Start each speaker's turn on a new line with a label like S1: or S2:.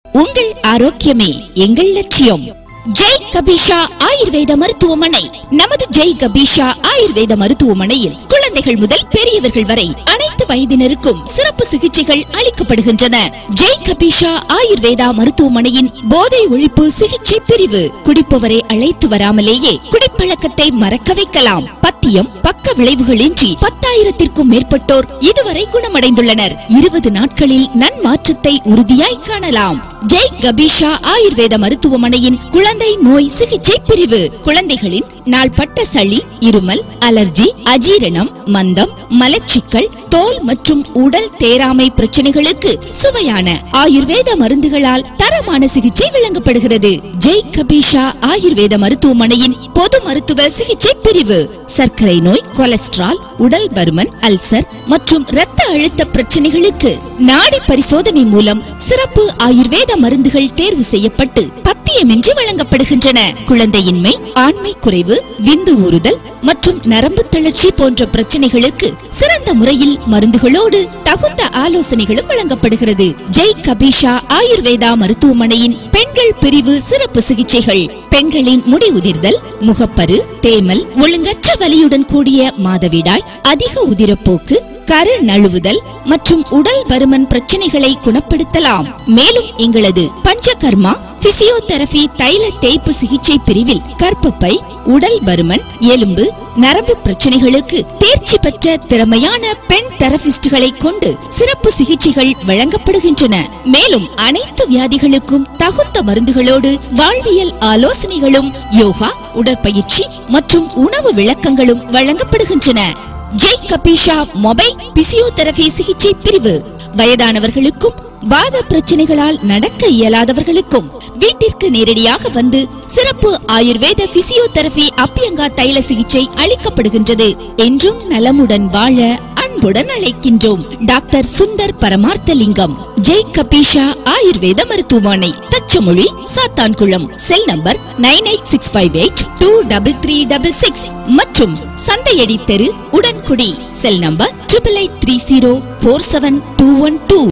S1: உங்கள் ஆரோக்கியமே எங்கள் லட்சியம் ஜெய் கபீஷா ஆயுர்வேத மருத்துவமனை நமது ஜெய் கபீஷா ஆயுர்வேத மருத்துவமனையில் குழந்தைகள் முதல் பெரியவர்கள் வரை அனைத்து வயதினருக்கும் சிறப்பு சிகிச்சைகள் அளிக்கப்படுகின்றன ஜெய் கபீஷா ஆயுர்வேதா மருத்துவமனையின் போதை ஒழிப்பு சிகிச்சை பிரிவு குடிப்பவரை அழைத்து வராமலேயே குடிப்பழக்கத்தை மறக்க வைக்கலாம் பத்தியம் பக்க விளைவுகளின்றி பத்தாயிரத்திற்கும் மேற்பட்டோர் இதுவரை குணமடைந்துள்ளனர் இருபது நாட்களில் நன்மாற்றத்தை உறுதியாய் காணலாம் ஜெய் கபீஷா ஆயுர்வேத மருத்துவமனையின் குழந்தை நோய் சிகிச்சை பிரிவு குழந்தைகளின் நாள்பட்ட சளி இருமல் அலர்ஜி அஜீரணம் மந்தம் மலச்சிக்கல் தோல் மற்றும் உடல் தேராமை பிரச்சனைகளுக்கு சுவையான ஆயுர்வேத மருந்துகளால் தரமான சிகிச்சை வழங்கப்படுகிறது ஜெய் கபீஷா ஆயுர்வேத மருத்துவமனையின் பொது மருத்துவ சிகிச்சை பிரிவு சர்க்கரை நோய் கொலஸ்ட்ரால் உடல் பருமன் அல்சர் மற்றும் இரத்த அழுத்த பிரச்சனைகளுக்கு நாடி பரிசோதனை மூலம் சிறப்பு ஆயுர்வேத மருந்துகள் தேர்வு செய்யப்பட்டு பத்தியமின்றி வழங்கப்படுகின்றன குழந்தையின்மை ஆண்மை குறைவு விந்து ஊறுதல் மற்றும் நரம்பு தளர்ச்சி போன்ற பிரச்சனைகளுக்கு சிறந்த முறையில் மருந்துகளோடு தகுந்த ஆலோசனைகளும் வழங்கப்படுகிறது ஜெய் கபீஷா ஆயுர்வேதா மருத்துவமனையின் பெண்கள் பிரிவு சிறப்பு சிகிச்சைகள் பெண்களின் முடி உதிர்தல் முகப்பரு தேமல் ஒழுங்கற்ற வலியுடன் கூடிய மாதவிடாய் அதிக உதிரப்போக்கு கரு நழுவுதல் மற்றும் உடல் பருமன் பிரச்சனைகளை குணப்படுத்தலாம் மேலும் எங்களது பஞ்சகர்மா பிசியோதெரபி தைல தேய்ப்பு சிகிச்சை பிரிவில் கர்ப்பப்பை உடல் பருமன் எலும்பு நரம்பு பிரச்சனைகளுக்கு தேர்ச்சி பெற்ற திறமையான பெண் தெரபிஸ்டுகளை கொண்டு சிறப்பு சிகிச்சைகள் வழங்கப்படுகின்றன மேலும் அனைத்து வியாதிகளுக்கும் தகுந்த மருந்துகளோடு வாழ்வியல் ஆலோசனைகளும் யோகா உடற்பயிற்சி மற்றும் உணவு விளக்கங்களும் வழங்கப்படுகின்றன ஜெய் கபீஷா மொபைல் பிசியோதெரபி சிகிச்சை பிரிவு வயதானவர்களுக்கும் வாத பிரச்சனைகளால் நடக்க இயலாதவர்களுக்கும் வீட்டிற்கு நேரடியாக வந்து சிறப்பு ஆயுர்வேத பிசியோதெரபி அப்பியங்கா தைல சிகிச்சை அளிக்கப்படுகின்றது என்றும் நலமுடன் வாழ அன்புடன் அழைக்கின்றோம் டாக்டர் சுந்தர் பரமார்த்தலிங்கம் ஜெய் கபீஷா ஆயுர்வேத மருத்துவமனை Thachamozhi Sathankulam cell number nine eight six five eight two double three double six மற்றும் சந்தையடி தெரு Udangudi cell number triple eight three zero four seven two one two